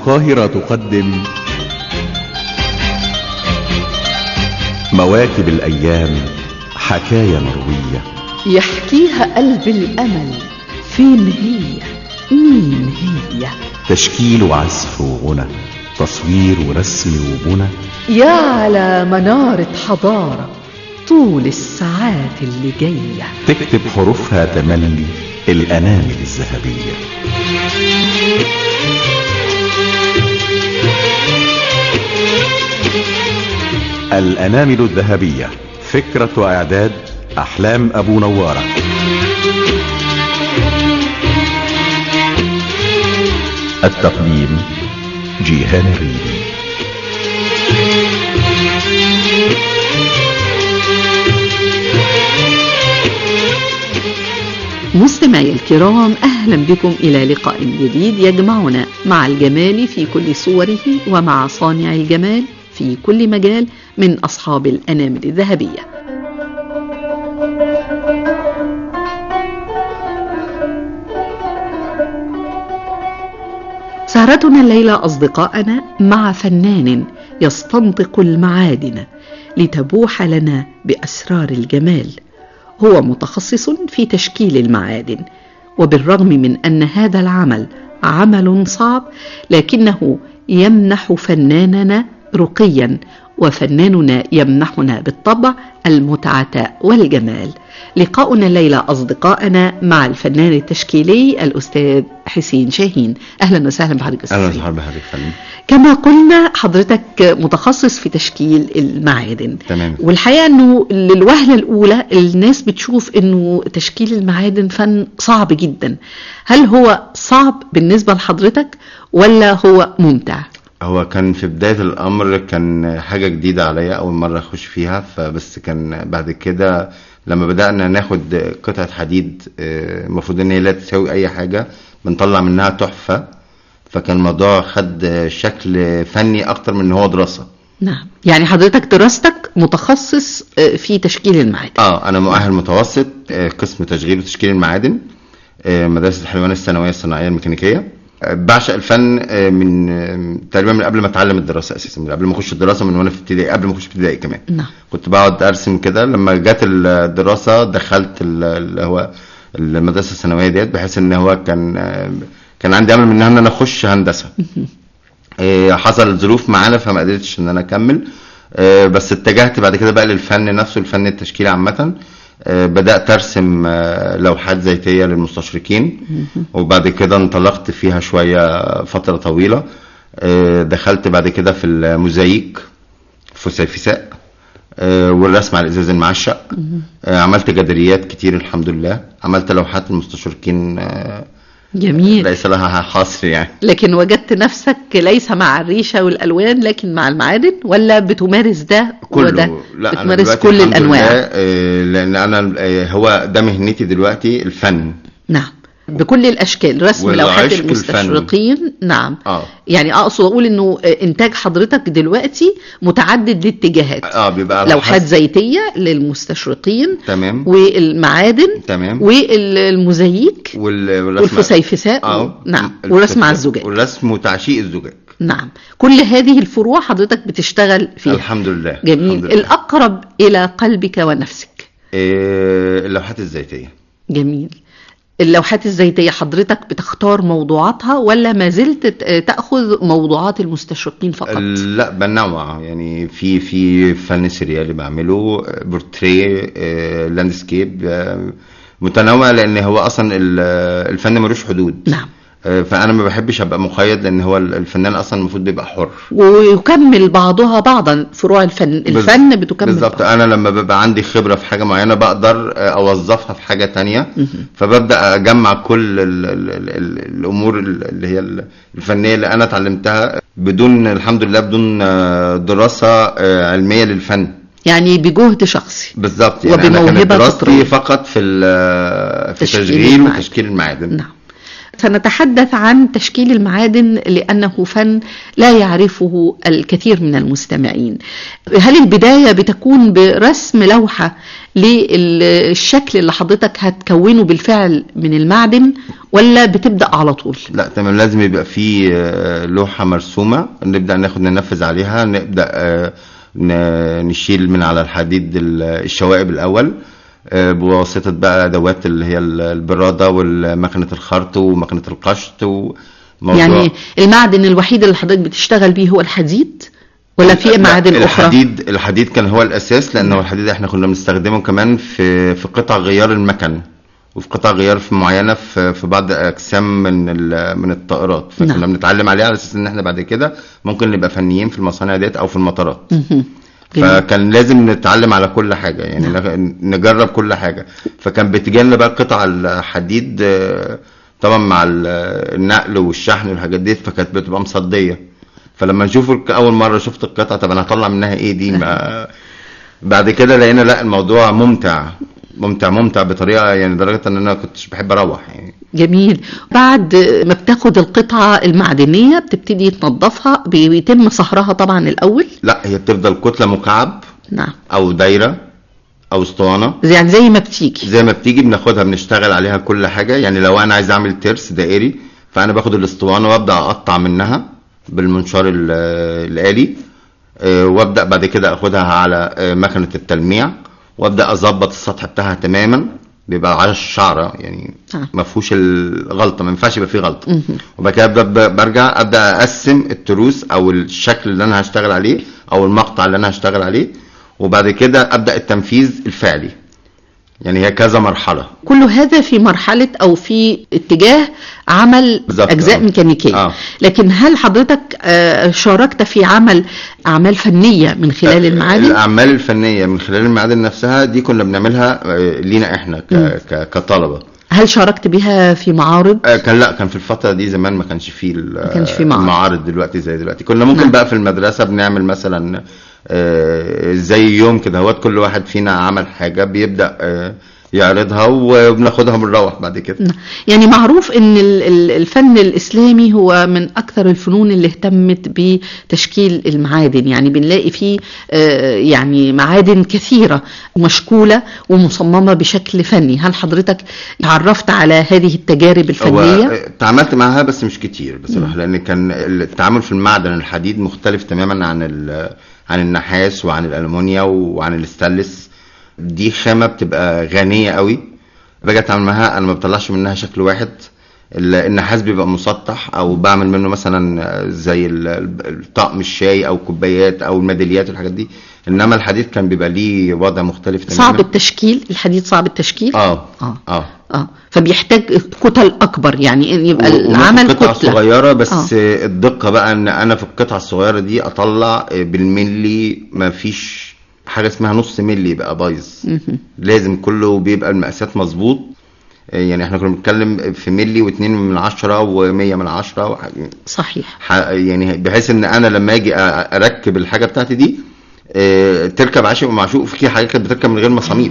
القاهرة تقدم مواكب الأيام حكاية مروية يحكيها قلب الأمل فين هي مين هي تشكيل وعزف وغنى تصوير ورسم وبنى يا على منارة حضارة طول الساعات اللي جاية تكتب حروفها تملي الأنامل الذهبية الأنامل الذهبية فكرة وإعداد أحلام أبو نوارة التقديم جيهان الريدي مستمعي الكرام أهلا بكم إلى لقاء جديد يجمعنا مع الجمال في كل صوره ومع صانع الجمال في كل مجال من أصحاب الأنامل الذهبية سهرتنا الليلة أصدقائنا مع فنان يستنطق المعادن لتبوح لنا بأسرار الجمال هو متخصص في تشكيل المعادن وبالرغم من أن هذا العمل عمل صعب لكنه يمنح فناننا رقيا وفناننا يمنحنا بالطبع المتعة والجمال لقاؤنا الليلة أصدقائنا مع الفنان التشكيلي الأستاذ حسين شاهين أهلا وسهلا بحضرتك أستاذ اهلا حسين. وسهلا بحضرتك فندم كما قلنا حضرتك متخصص في تشكيل المعادن تمام والحقيقة أنه للوهلة الأولى الناس بتشوف أنه تشكيل المعادن فن صعب جدا هل هو صعب بالنسبة لحضرتك ولا هو ممتع؟ هو كان في بداية الأمر كان حاجة جديدة عليا أول مرة أخش فيها فبس كان بعد كده لما بدأنا ناخد قطعة حديد آه، المفروض إن هي لا تساوي أي حاجة بنطلع منها تحفة فكان الموضوع خد شكل فني أكتر من إن هو دراسة نعم يعني حضرتك دراستك متخصص آه، في تشكيل المعادن اه انا مؤهل متوسط آه، قسم تشغيل وتشكيل المعادن آه، مدرسه حلوان الثانويه الصناعيه الميكانيكيه آه، بعشق الفن آه، من آه، تقريبا من قبل ما اتعلم الدراسه اساسا من قبل ما اخش الدراسه من وانا في ابتدائي قبل ما اخش ابتدائي كمان نعم كنت بقعد ارسم كده لما جت الدراسه دخلت ال- اللي هو المدرسه الثانويه ديت بحيث ان هو كان آه، كان عندي امل منها ان انا اخش هندسه آه، حصل ظروف معانا فما قدرتش ان انا اكمل آه، بس اتجهت بعد كده بقى للفن نفسه الفن التشكيلي عامة آه، بدأت أرسم آه، لوحات زيتية للمستشرقين وبعد كده انطلقت فيها شوية فترة طويلة آه، دخلت بعد كده في الموزاييك في سيفساء آه، والرسم على الإزاز المعشق آه، عملت جداريات كتير الحمد لله عملت لوحات المستشرقين آه، جميل ليس لها حصر يعني لكن وجدت نفسك ليس مع الريشة والألوان لكن مع المعادن ولا بتمارس ده كله وده لا أنا بتمارس دلوقتي كل الحمد الأنواع لله، آه، لان انا آه، هو ده مهنتي دلوقتي الفن نعم بكل الاشكال رسم والعشق لوحات الفني. المستشرقين نعم اه يعني اقصد اقول انه انتاج حضرتك دلوقتي متعدد الاتجاهات اه بيبقى على لوحات حسب- زيتيه للمستشرقين تمام والمعادن تمام والموزاييك وال- والرسم والفسيفساء اه نعم الفسيفساء. والرسم على الزجاج والرسم وتعشيق الزجاج نعم كل هذه الفروع حضرتك بتشتغل فيها الحمد لله جميل الحمد لله. الأقرب إلى قلبك ونفسك آه، اللوحات الزيتيه جميل اللوحات الزيتية حضرتك بتختار موضوعاتها ولا ما زلت ت- تأخذ موضوعات المستشرقين فقط لا بنوع يعني في في فن سريالي بعمله آه، بورتريه آه، لاندسكيب آه، متنوع لان هو اصلا ال- الفن ملوش حدود نعم آه، فانا ما بحبش ابقى مقيد لان هو الفنان اصلا المفروض بيبقى حر ويكمل بعضها بعضا فروع الفن الفن بتكمل بالظبط بعض. انا لما ببقى عندي خبره في حاجه معينه بقدر آه، اوظفها في حاجه تانية فببدا اجمع كل ال ال ال ال الامور ال- اللي هي ال- الفنيه اللي انا اتعلمتها بدون الحمد لله بدون آه، دراسه آه، علميه للفن يعني بجهد شخصي بالظبط يعني انا وبموهبة كانت دراستي فطرية. فقط في ال- في تشكيل تشغيل المعادن. وتشكيل المعادن نعم سنتحدث عن تشكيل المعادن لأنه فن لا يعرفه الكثير من المستمعين هل البداية بتكون برسم لوحة للشكل اللي حضرتك هتكونه بالفعل من المعدن ولا بتبدأ على طول لا تمام لازم يبقى في آه، لوحة مرسومة نبدأ ناخد ننفذ عليها نبدأ آه، ن- نشيل من على الحديد ال- الشوائب الأول آه، بواسطة بقى أدوات اللي هي ال- البرادة ومكنة الخرط ومكنة القشط وموضوع يعني المعدن الوحيد اللي حضرتك بتشتغل بيه هو الحديد ولا في لا، معادن أخرى الحديد الحديد كان هو الاساس لان هو الحديد احنا كنا بنستخدمه كمان في في قطع غيار المكن وفي قطع غيار في معينه في في بعض اجسام من ال- من الطائرات فكنا نعم. بنتعلم عليه على اساس ان احنا بعد كده ممكن نبقى فنيين في المصانع ديت او في المطارات مهم. جميل. فكان لازم نتعلم على كل حاجه يعني نغ- نجرب كل حاجه فكان بتجيلنا بقى قطع الحديد آه، طبعا مع ال- النقل والشحن والحاجات دي فكانت بتبقى مصديه فلما نشوف الك- اول مره شفت القطعه طب انا هطلع منها ايه دي ما بعد كده لقينا لا الموضوع ممتع ممتع ممتع بطريقه يعني لدرجه ان انا كنتش بحب اروح يعني جميل بعد ما بتاخد القطعة المعدنية بتبتدي تنظفها بيتم صهرها طبعا الأول لا هي بتفضل كتله مكعب نعم او دايره او اسطوانه زي- يعني زي ما بتيجي زي ما بتيجي بناخدها بنشتغل عليها كل حاجة يعني لو انا عايز اعمل ترس دائري فانا باخد الاسطوانة وابدا اقطع منها بالمنشار ال- الآلي آه، وابدا بعد كده اخدها على آه، مكنة التلميع وابدا اظبط السطح بتاعها تماما بيبقى على الشعرة يعني آه. ما فيهوش الغلطة ما ينفعش يبقى فيه غلطة مهم. وبعد كده أبدأ ب- برجع ابدا اقسم التروس او الشكل اللي انا هشتغل عليه او المقطع اللي انا هشتغل عليه وبعد كده ابدا التنفيذ الفعلي يعني هي كذا مرحلة كل هذا في مرحلة أو في اتجاه عمل بالظبط، أجزاء آه. ميكانيكية آه. لكن هل حضرتك آه، شاركت في عمل أعمال فنية من خلال المعادن؟ الاعمال الفنيه من خلال المعادن نفسها دي كنا بنعملها آه، لينا احنا ك... مم. ك... كطلبه هل شاركت بها في معارض؟ آه، كان لا كان في الفتره دي زمان ما كانش فيه ال- ما كانش فيه معارض. المعارض دلوقتي زي دلوقتي كنا ممكن نعم. بقى في المدرسه بنعمل مثلا آه، زي يوم كده هوت كل واحد فينا عمل حاجه بيبدا آه، يعرضها وبناخدها بنروح بعد كده نعم. يعني معروف ان ال- ال- الفن الاسلامي هو من اكثر الفنون اللي اهتمت بتشكيل المعادن يعني بنلاقي فيه آه، يعني معادن كثيره ومشكوله ومصممه بشكل فني هل حضرتك تعرفت على هذه التجارب هو الفنيه آه، تعاملت معاها بس مش كتير بصراحه لان كان التعامل في المعدن الحديد مختلف تماما عن ال- عن النحاس وعن الالومنيا وعن الاستانلس دي خامه بتبقى غنيه قوي باجي اتعامل معاها انا ما بطلعش منها شكل واحد ال- النحاس بيبقى مسطح او بعمل منه مثلا زي ال- ال- الطقم الشاي او كوبايات او الميداليات والحاجات دي انما الحديد كان بيبقى ليه وضع مختلف تماما صعب التشكيل الحديد صعب التشكيل اه اه اه اه فبيحتاج كتل اكبر يعني إن يبقى وممكن العمل قطعة كتله صغيرة بس آه. آه. الدقة بقى ان انا في القطعة الصغيرة دي اطلع آه، بالملي ما فيش حاجة اسمها نص ملي يبقى بايظ مهم. لازم كله بيبقى المقاسات مظبوط آه، يعني احنا كنا بنتكلم في ملي واتنين من عشرة ومية من عشرة وح- صحيح ح- يعني بحيث ان انا لما اجي أ- اركب الحاجة بتاعتي دي آه، تركب عاشق ومعشوق في حاجات كانت بتركب من غير مسامير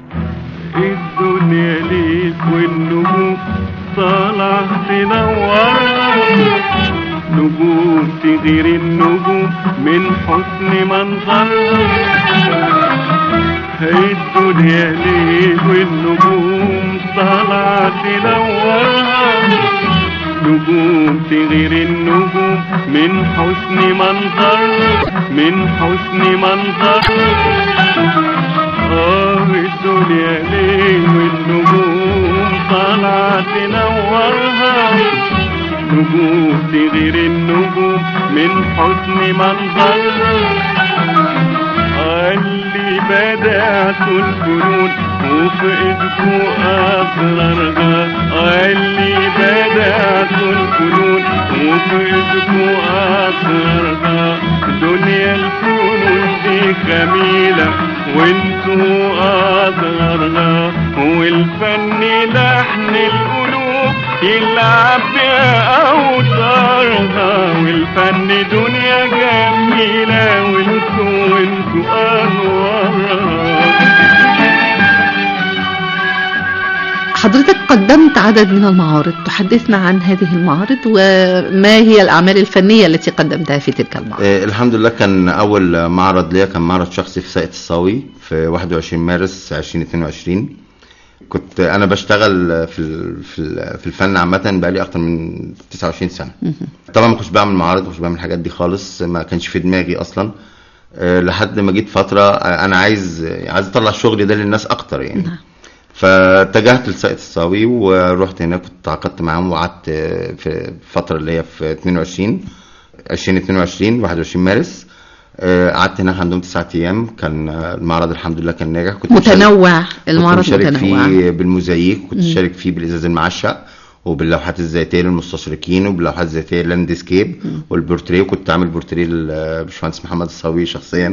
الدنيا ليك والنجوم طالع تنورها نجوم تغير النجوم من حسن منظرها الدنيا ليك والنجوم طالع تنورها نجوم تغير النجوم من حسن منظرها من حسن منظرها آه الدنيا ليه والنجوم طالعة تنورها نجوم تغير النجوم من حسن منظرها اللي بدأت الفنون وفي ايدكو أسرارها اللي بدأت الفنون وفي ايدكو أسرارها دنيا الفنون دي جميلة وانتو أصغرها والفن لحن القلوب يلعب بأوتارها والفن دنيا جميلة وانتو وانتو أنوارها حضرتك قدمت عدد من المعارض تحدثنا عن هذه المعارض وما هي الأعمال الفنية التي قدمتها في تلك المعارض آه، الحمد لله كان اول معرض ليا كان معرض شخصي في ساقية الصاوي في 21 مارس 2022 كنت انا بشتغل في ال- في ال- في الفن عامه بقالي اكتر من 29 سنه طبعا ما كنتش بعمل معارض ما كنتش بعمل الحاجات دي خالص ما كانش في دماغي اصلا آه، لحد ما جيت فتره آه، انا عايز عايز اطلع الشغل ده للناس اكتر يعني فاتجهت لساقية الصاوي ورحت هناك كنت تعاقدت معاهم وقعدت آه، في الفتره اللي هي في 22 2022 21 مارس آه، قعدت هناك عندهم تسعة ايام كان آه، المعرض الحمد لله كان ناجح كنت مشارك- متنوع كنت المعرض مشارك متنوع فيه بالموزاييك كنت شارك فيه بالازاز المعشق وباللوحات الذاتيه للمستشرقين وباللوحات الذاتيه للاندسكيب والبورتريه وكنت عامل بورتريه للباشمهندس محمد الصاوي شخصيا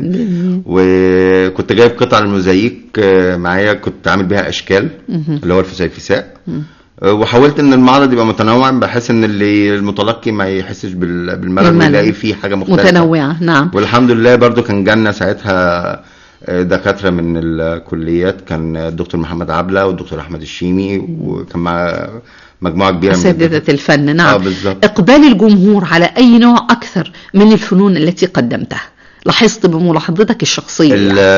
وكنت جايب قطع الموزاييك آه، معايا كنت عامل بيها اشكال اللي هو الفسيفساء آه، وحاولت ان المعرض يبقى متنوع بحيث ان اللي المتلقي ما يحسش بال- بالملل بالملل. ويلاقي فيه حاجه مختلفه متنوعة نعم والحمد لله برضو كان جالنا ساعتها آه، دكاترة من الكليات كان الدكتور محمد عبلة والدكتور أحمد الشيمي وكان مع مجموعة كبيرة من أساتذة الفن اه نعم بالظبط إقبال الجمهور على أي نوع أكثر من الفنون التي قدمتها لاحظت بملاحظتك الشخصية ال- يعني.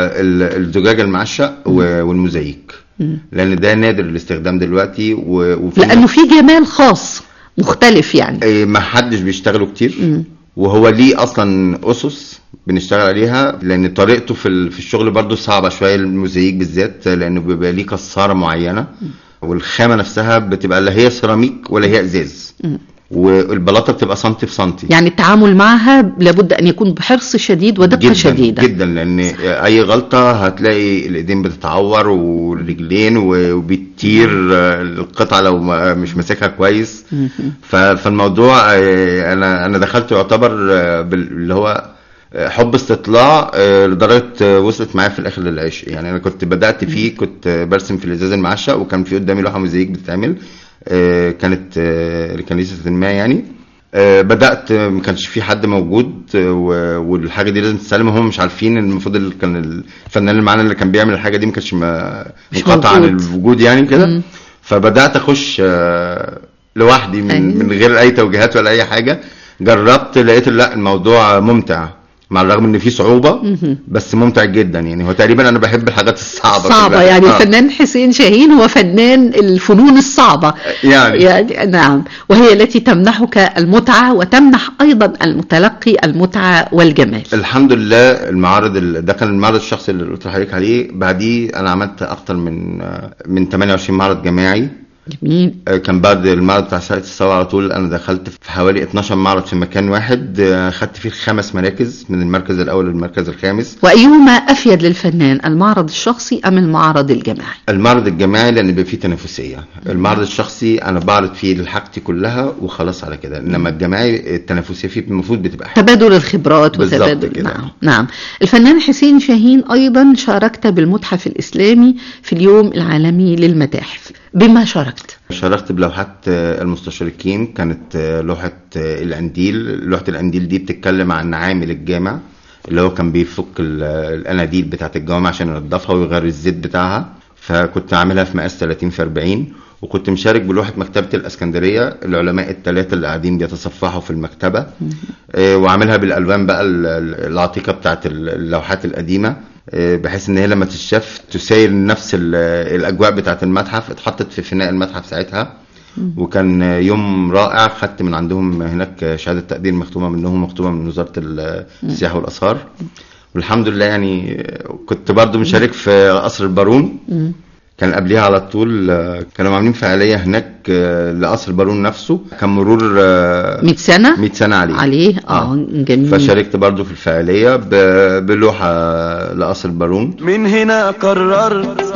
ال- الزجاج المعشق و- والموزاييك لأن ده نادر الاستخدام دلوقتي و- وفي لأنه في جمال خاص مختلف يعني إيه، ما حدش بيشتغله كتير وهو ليه اصلا اسس بنشتغل عليها لان طريقته في ال- في الشغل برضو صعبه شويه الموزاييك بالذات لانه بيبقى ليه كساره معينه والخامه نفسها بتبقى لا هي سيراميك ولا هي ازاز والبلاطه بتبقى سنتي في سنتي يعني التعامل معها لابد أن يكون بحرص شديد ودقة جدا شديدة جدا لان اي غلطه هتلاقي الايدين بتتعور والرجلين و- وبتطير آه، القطعه لو ما- مش ماسكها كويس ف- فالموضوع آه، انا انا دخلت يعتبر آه، بال- اللي هو آه، حب استطلاع آه، لدرجه آه، وصلت معايا في الاخر للعشق يعني انا كنت بدات فيه كنت آه، برسم في الازاز المعشق وكان في قدامي لوحه موزاييك بتتعمل آه، كانت آه، لكنيسه ما يعني آه، بدات آه، ما كانش في حد موجود آه، و- والحاجه دي لازم تتسلم هم مش عارفين إن المفروض ال- كان الفنان اللي معانا اللي كان بيعمل الحاجه دي ما كانش ما- مش منقطع عن موجود. الوجود يعني كده مم. فبدات اخش آه، لوحدي من أيوة. من غير اي توجيهات ولا اي حاجه جربت لقيت لا الموضوع ممتع مع الرغم ان في صعوبه بس ممتع جدا يعني هو تقريبا انا بحب الحاجات الصعبه صعبة كلها. يعني آه. الفنان حسين شاهين هو فنان الفنون الصعبة يعني. يعني نعم وهي التي تمنحك المتعة وتمنح أيضا المتلقي المتعة والجمال الحمد لله المعارض ال- ده كان المعرض الشخصي اللي قلت لحضرتك عليه بعديه انا عملت اكتر من آه، من 28 معرض جماعي جميل آه، كان بعد المعرض بتاع ساقية الصاوي على طول انا دخلت في حوالي 12 معرض في مكان واحد آه، خدت فيه خمس مراكز من المركز الاول للمركز الخامس وأيهما أفيد للفنان المعرض الشخصي أم المعرض الجماعي المعرض الجماعي لان بيبقى فيه تنافسيه المعرض الشخصي انا بعرض فيه حاجتي كلها وخلاص على كده انما الجماعي التنافسيه فيه المفروض بتبقى حلوة. تبادل الخبرات بالظبط وتبادل كده. نعم نعم الفنان حسين شاهين أيضا شاركت بالمتحف الإسلامي في اليوم العالمي للمتاحف بما شاركت شاركت بلوحات آه، المستشرقين كانت آه، لوحة آه، الأنديل لوحة الأنديل دي بتتكلم عن عامل الجامع اللي هو كان بيفك ال- الأناديل بتاعة الجوامع عشان ينضفها ويغير الزيت بتاعها فكنت عاملها في مقاس 30 في 40 وكنت مشارك بلوحة مكتبة الإسكندرية العلماء الثلاثة اللي قاعدين بيتصفحوا في المكتبة آه، وعاملها بالألوان بقى ال- ال- العتيقة بتاعة اللوحات القديمة آه، بحيث ان هي لما تتشاف تساير نفس ال- الاجواء بتاعه المتحف اتحطت في فناء المتحف ساعتها وكان يوم رائع خدت من عندهم هناك شهاده تقدير مختومه منهم مختومه من وزاره ال- السياحه والاثار والحمد لله يعني كنت برضو مشارك في قصر البارون كان قبليها على طول آه، كانوا عاملين فعاليه هناك آه، لقصر البارون نفسه كان مرور آه، 100 سنة 100 سنه عليه عليه اه جميل فشاركت برضو في الفعاليه ب- بلوحه لقصر البارون من هنا قررت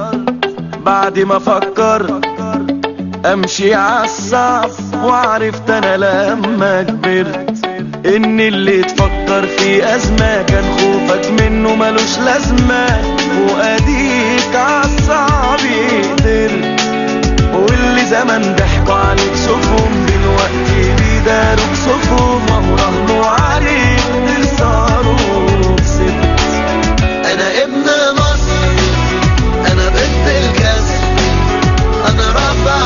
بعد ما فكرت امشي عالصعب وعرفت انا لما كبرت ان اللي تفكر في ازمة كان خوفك منه ملوش لازمة واديك عالصعب قدرت واللي زمان ضحكوا عليك شوفهم دلوقتي بيداروك صفهم وراهنوا عليك تخسروا كسبت انا ابن مصر انا بنت الكسر انا رافع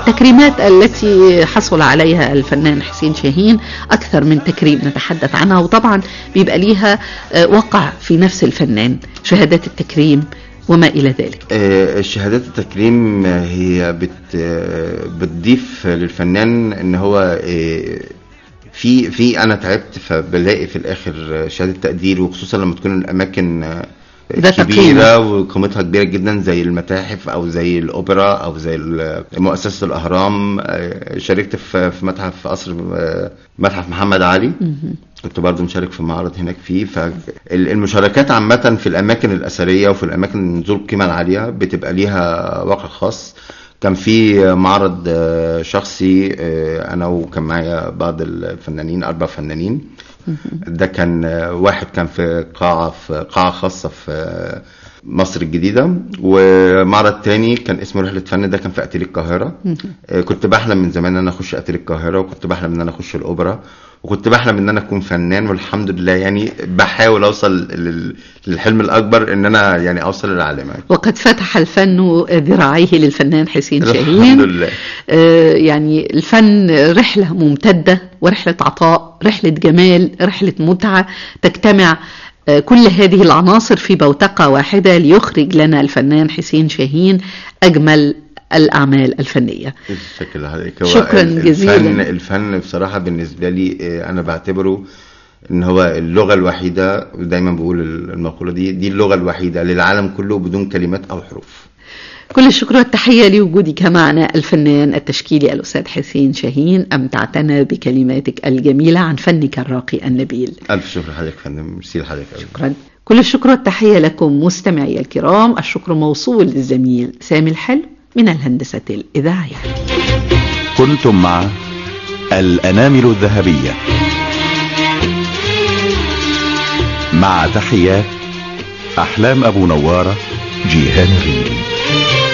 التكريمات التي حصل عليها الفنان حسين شاهين أكثر من تكريم نتحدث عنها وطبعا بيبقى ليها آه، وقع في نفس الفنان شهادات التكريم وما إلى ذلك آه، شهادات التكريم آه، هي بت آه، بتضيف للفنان ان هو آه، في في انا تعبت فبلاقي في الاخر آه، شهاده تقدير وخصوصا لما تكون الاماكن آه، ذات كبيره وقيمتها كبيره جدا زي المتاحف او زي الاوبرا او زي ال- مؤسسه الاهرام آه، شاركت في في متحف قصر آه، متحف محمد علي كنت برضو مشارك في معرض هناك فيه فالمشاركات عامة في الأماكن الأثرية وفي الأماكن ذو القيمة العالية بتبقى ليها واقع خاص كان في معرض آه، شخصي آه، أنا وكان معايا بعض الفنانين أربع فنانين ده كان آه، واحد كان في قاعة في قاعة خاصة في آه، مصر الجديدة ومعرض تاني كان اسمه رحلة فن ده كان في أتيلي القاهرة آه، كنت بحلم من زمان ان انا اخش اتيلي القاهرة وكنت بحلم ان انا اخش الاوبرا وكنت بحلم ان انا اكون فنان والحمد لله يعني بحاول اوصل لل- للحلم الاكبر ان انا يعني اوصل للعالمية وقد فتح الفن ذراعيه للفنان حسين الحمد شاهين لله آه، يعني الفن رحلة ممتدة ورحلة عطاء رحلة جمال رحلة متعة تجتمع آه، كل هذه العناصر في بوتقة واحدة ليخرج لنا الفنان حسين شاهين أجمل الأعمال الفنية شكل حضرتك هو شكراً ال- جزيلاً. الفن الفن بصراحة بالنسبة لي آه، انا بعتبره ان هو اللغة الوحيدة ودايما بقول المقولة دي دي اللغة الوحيدة للعالم كله بدون كلمات او حروف كل الشكر والتحية لوجودك معنا الفنان التشكيلي الأستاذ حسين شاهين أمتعتنا بكلماتك الجميلة عن فنك الراقي النبيل الف شكر لحضرتك يا فندم ميرسي لحضرتك أوي. شكرا كل الشكر والتحية لكم مستمعي الكرام الشكر موصول للزميل سامي الحلو من الهندسة الإذاعية كنتم مع الأنامل الذهبية مع تحيات أحلام أبو نوارة جيهان الريدي